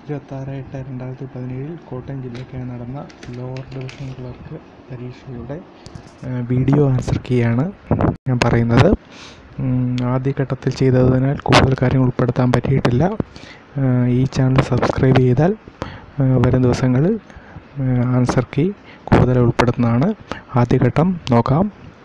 ഇരുപത്താറ് എട്ട് രണ്ടായിരത്തി പതിനേഴിൽ കോട്ടയം ജില്ലയ്ക്കായി നടന്ന ലോവർ ഡിവിഷൻ ക്ലർക്ക് പരീക്ഷയുടെ വീഡിയോ ആൻസർ കീയാണ് ഞാൻ പറയുന്നത് ആദ്യഘട്ടത്തിൽ ചെയ്തതിനാൽ കൂടുതൽ കാര്യങ്ങൾ ഉൾപ്പെടുത്താൻ പറ്റിയിട്ടില്ല ഈ ചാനൽ സബ്സ്ക്രൈബ് ചെയ്താൽ വരും ദിവസങ്ങളിൽ ആൻസർ കീ കൂടുതൽ ഉൾപ്പെടുത്തുന്നതാണ് ആദ്യഘട്ടം നോക്കാം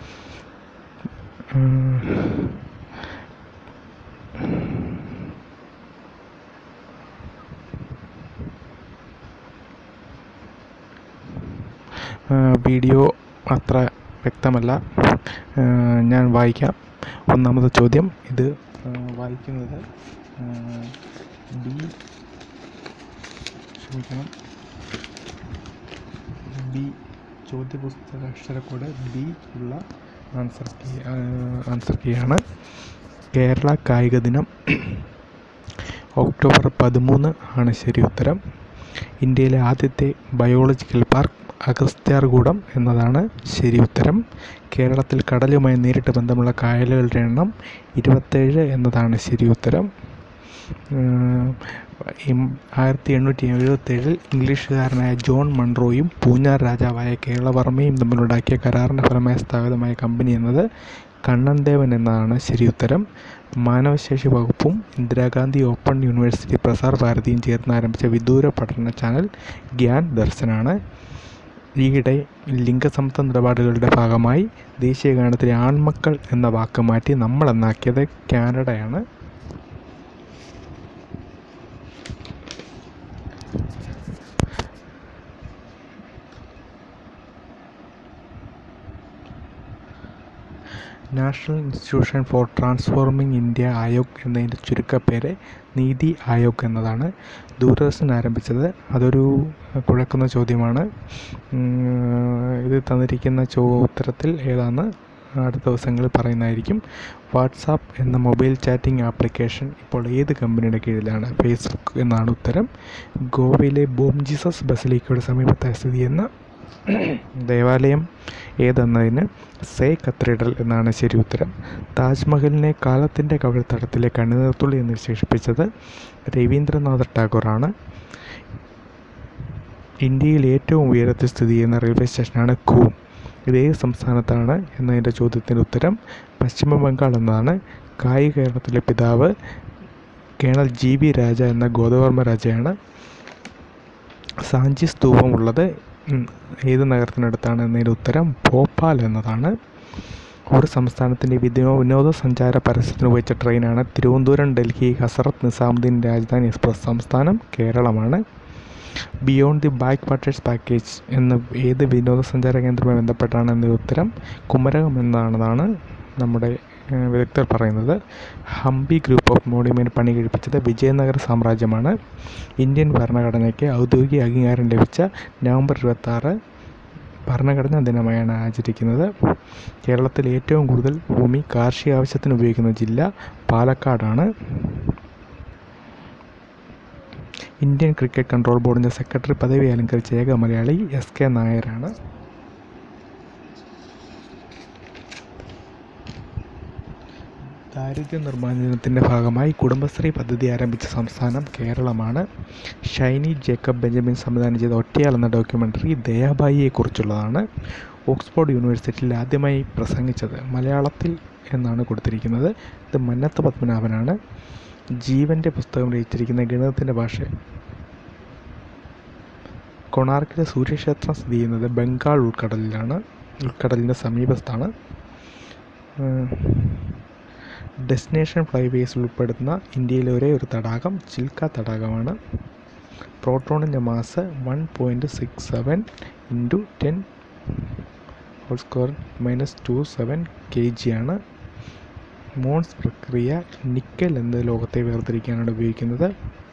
വീഡിയോ അത്ര വ്യക്തമല്ല ഞാൻ വായിക്കാം ഒന്നാമത്തെ ചോദ്യം ഇത് വായിക്കുന്നത് ബി ക്ഷമിക്കണം ബി ചോദ്യപുസ്തക അക്ഷരക്കൂടെ ബി ഉള്ള ആൻസർ കീ ആൻസർ കീയാണ് കേരള കായിക ദിനം ഒക്ടോബർ പതിമൂന്ന് ആണ് ശരി ഉത്തരം ഇന്ത്യയിലെ ആദ്യത്തെ ബയോളജിക്കൽ പാർക്ക് അഗസ്ത്യാർകൂടം എന്നതാണ് ശരി ഉത്തരം കേരളത്തിൽ കടലുമായി നേരിട്ട് ബന്ധമുള്ള കായലുകളുടെ എണ്ണം ഇരുപത്തേഴ് എന്നതാണ് ശരി ഉത്തരം ആയിരത്തി എണ്ണൂറ്റി എഴുപത്തേഴിൽ ഇംഗ്ലീഷുകാരനായ ജോൺ മൺറോയും പൂഞ്ഞാർ രാജാവായ കേരളവർമ്മയും തമ്മിലുണ്ടാക്കിയ കരാറിൻ്റെ ഫലമായി സ്ഥാപിതമായ കമ്പനി എന്നത് കണ്ണൻദേവൻ എന്നതാണ് ശരി ഉത്തരം മാനവശേഷി വകുപ്പും ഇന്ദിരാഗാന്ധി ഓപ്പൺ യൂണിവേഴ്സിറ്റി പ്രസാർ ഭാരതിയും ചേർന്ന് ആരംഭിച്ച വിദൂര പഠന ചാനൽ ഗ്യാൻ ദർശനാണ് ഈയിടെ ലിംഗസമത്വ നിലപാടുകളുടെ ഭാഗമായി ദേശീയ ഗാനത്തിലെ ആൺമക്കൾ എന്ന വാക്ക് മാറ്റി നമ്മൾ എന്നാക്കിയത് കാനഡയാണ് national institution for transforming India Aayog എന്നതിൻ്റെ ചുരുക്കപ്പേര് നീതി ആയോഗ് എന്നതാണ് ദൂരദർശൻ ആരംഭിച്ചത് അതൊരു കുഴക്കുന്ന ചോദ്യമാണ് ഇത് തന്നിരിക്കുന്ന ചോ ഉത്തരത്തിൽ ഏതാണെന്ന് അടുത്ത ദിവസങ്ങളിൽ പറയുന്നതായിരിക്കും വാട്സാപ്പ് എന്ന മൊബൈൽ ചാറ്റിംഗ് ആപ്ലിക്കേഷൻ ഇപ്പോൾ ഏത് കമ്പനിയുടെ കീഴിലാണ് ഫേസ്ബുക്ക് എന്നാണ് ഉത്തരം ഗോവയിലെ ബോം ജീസസ് ബസലിക്കയുടെ സമീപത്തായി സ്ഥിതി ചെയ്യുന്ന ദേവാലയം ഏതെന്നതിന് സേ കത്തീഡ്രൽ എന്നാണ് ശരി ഉത്തരം താജ്മഹലിനെ കാലത്തിൻ്റെ കവിൾത്തടത്തിലെ കണ്ണുനീർത്തുള്ളി എന്ന് വിശേഷിപ്പിച്ചത് രവീന്ദ്രനാഥ ടാഗോറാണ് ഇന്ത്യയിൽ ഏറ്റവും ഉയരത്തിൽ സ്ഥിതി ചെയ്യുന്ന റെയിൽവേ സ്റ്റേഷനാണ് കൂം ഇത് ഏത് സംസ്ഥാനത്താണ് എന്നതിൻ്റെ ചോദ്യത്തിൻ്റെ ഉത്തരം പശ്ചിമ ബംഗാൾ എന്നതാണ് കായി കേരളത്തിലെ പിതാവ് കേണൽ ജി വി രാജ എന്ന ഗോദവർമ്മ രാജയാണ് സാഞ്ചി സ്തൂപമുള്ളത് ഏത് നഗരത്തിനടുത്താണ് എന്നതിൻ്റെ ഉത്തരം ഭോപ്പാൽ എന്നതാണ് ഒരു സംസ്ഥാനത്തിൻ്റെ വിനോ വിനോദസഞ്ചാര പരസ്യത്തിന് ഉപയോഗിച്ച ട്രെയിനാണ് തിരുവനന്തപുരം ഡൽഹി ഹസറത്ത് നിസാമുദ്ദീൻ രാജധാനി എക്സ്പ്രസ് സംസ്ഥാനം കേരളമാണ് beyond the backwaters package എന്ന ഏത് വിനോദസഞ്ചാര കേന്ദ്രവുമായി ബന്ധപ്പെട്ടാണ് എന്നതിൻ്റെ ഉത്തരം കുമരകം എന്നതാണ് നമ്മുടെ വിദഗ്ധർ പറയുന്നത് ഹംപി ഗ്രൂപ്പ് ഓഫ് മോണ്യുമെൻറ്റ് പണി കഴിപ്പിച്ചത് വിജയനഗര സാമ്രാജ്യമാണ് ഇന്ത്യൻ ഭരണഘടനയ്ക്ക് ഔദ്യോഗിക അംഗീകാരം ലഭിച്ച നവംബർ ഇരുപത്താറ് ഭരണഘടനാ ദിനമായാണ് ആചരിക്കുന്നത് കേരളത്തിൽ ഏറ്റവും കൂടുതൽ ഭൂമി കാർഷിക ആവശ്യത്തിന് ഉപയോഗിക്കുന്ന ജില്ല പാലക്കാടാണ് ഇന്ത്യൻ ക്രിക്കറ്റ് കൺട്രോൾ ബോർഡിൻ്റെ സെക്രട്ടറി പദവി അലങ്കരിച്ച ഏക മലയാളി എസ് കെ നായരാണ് ദാരിദ്ര്യ നിർമ്മാർജ്ജനത്തിൻ്റെ ഭാഗമായി കുടുംബശ്രീ പദ്ധതി ആരംഭിച്ച സംസ്ഥാനം കേരളമാണ് ഷൈനി ജേക്കബ് ബെഞ്ചമിൻ സംവിധാനം ചെയ്ത ഒറ്റയാൾ എന്ന ഡോക്യുമെൻ്ററി ദയാബായിയെക്കുറിച്ചുള്ളതാണ് ഓക്സ്ഫോർഡ് യൂണിവേഴ്സിറ്റിയിൽ ആദ്യമായി പ്രസംഗിച്ചത് മലയാളത്തിൽ എന്നാണ് കൊടുത്തിരിക്കുന്നത് ഇത് മന്നത്ത് പത്മനാഭനാണ് ജീവൻ്റെ പുസ്തകം രചിച്ചിരിക്കുന്ന ഗണിതത്തിൻ്റെ ഭാഷ കൊണാർക്കിലെ സൂര്യക്ഷേത്രം സ്ഥിതി ചെയ്യുന്നത് ബംഗാൾ ഉൾക്കടലിലാണ് ഉൾക്കടലിൻ്റെ സമീപത്താണ് ഡെസ്റ്റിനേഷൻ ഫ്ലൈവേസിൽ ഉൾപ്പെടുന്ന ഇന്ത്യയിലെ ഒരേ ഒരു തടാകം ചിൽക്ക തടാകമാണ് പ്രോട്ടോണിൻ്റെ mass one point six seven into ten whole square minus two seven K G ആണ് മോൺസ് പ്രക്രിയ നിക്കൽ എന്ന ലോകത്തെ വേർതിരിക്കാനാണ് ഉപയോഗിക്കുന്നത്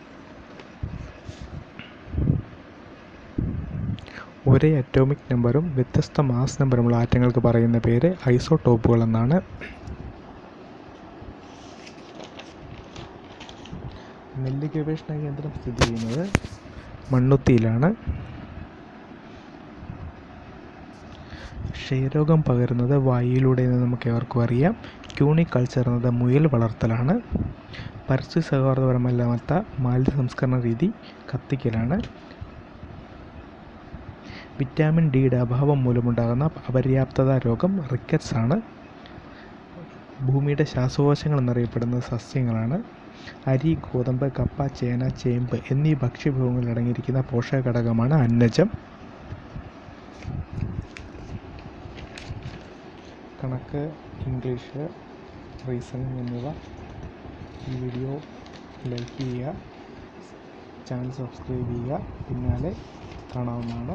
ഒരേ അറ്റോമിക് നമ്പറും വ്യത്യസ്ത മാസ് നമ്പറുമുള്ള ആറ്റങ്ങൾക്ക് പറയുന്ന പേര് ഐസോടോപ്പുകൾ എന്നാണ് നെല്ല് ഗവേഷണ കേന്ദ്രം സ്ഥിതി ചെയ്യുന്നത് മണ്ണുത്തിയിലാണ് ക്ഷയരോഗം പകരുന്നത് വായുവിലൂടെ എന്ന് നമുക്ക് ഏവർക്കും അറിയാം ക്യൂണിക്കൾച്ചർ എന്നത് മുയൽ വളർത്തലാണ് പരിസ്ഥിതി സൗഹാർദ്ദപരമല്ലാത്ത മാലിന്യ സംസ്കരണ രീതി കത്തിക്കലാണ് വിറ്റാമിൻ ഡിയുടെ അഭാവം മൂലമുണ്ടാകുന്ന അപര്യാപ്തത രോഗം റിക്കറ്റ്സ് ആണ് ഭൂമിയുടെ ശ്വാസകോശങ്ങൾ എന്നറിയപ്പെടുന്നത് സസ്യങ്ങളാണ് അരി ഗോതമ്പ് കപ്പ ചേന ചേമ്പ് എന്നീ ഭക്ഷ്യവിഭവങ്ങളിൽ അടങ്ങിയിരിക്കുന്ന പോഷക ഘടകമാണ് അന്നജം കണക്ക് ഇംഗ്ലീഷ് റീസണിങ് എന്നിവ ഈ വീഡിയോ ലൈക്ക് ചെയ്യുക ചാനൽ സബ്സ്ക്രൈബ് ചെയ്യുക പിന്നാലെ കാണാവുന്നതാണ്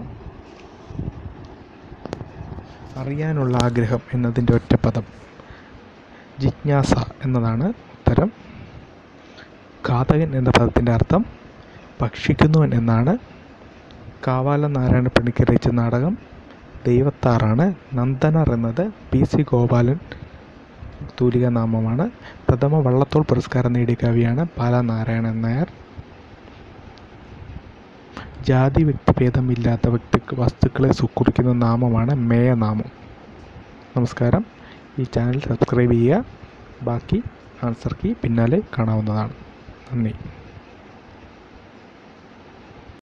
അറിയാനുള്ള ആഗ്രഹം എന്നതിൻ്റെ ഒറ്റപ്പദം ജിജ്ഞാസ എന്നതാണ് ഉത്തരം ഘാതകൻ എന്ന പദത്തിൻ്റെ അർത്ഥം ഭക്ഷിക്കുന്നവൻ എന്നാണ് കാവാലം നാരായണ പണിക്കർ രചിച്ച നാടകം ദൈവത്താറാണ് നന്ദനർ എന്നത് പി സി ഗോപാലൻ തൂലിക നാമമാണ് പ്രഥമ വള്ളത്തോൾ പുരസ്കാരം നേടിയ കവിയാണ് പാല നാരായണൻ നായർ ജാതി വ്യക്തിഭേദമില്ലാത്ത വ്യക്തി വസ്തുക്കളെ കുറിക്കുന്ന നാമമാണ് മേയനാമം നമസ്കാരം ഈ ചാനൽ സബ്സ്ക്രൈബ് ചെയ്യുക ബാക്കി ആൻസർ കീ പിന്നാലെ കാണാവുന്നതാണ് നന്ദി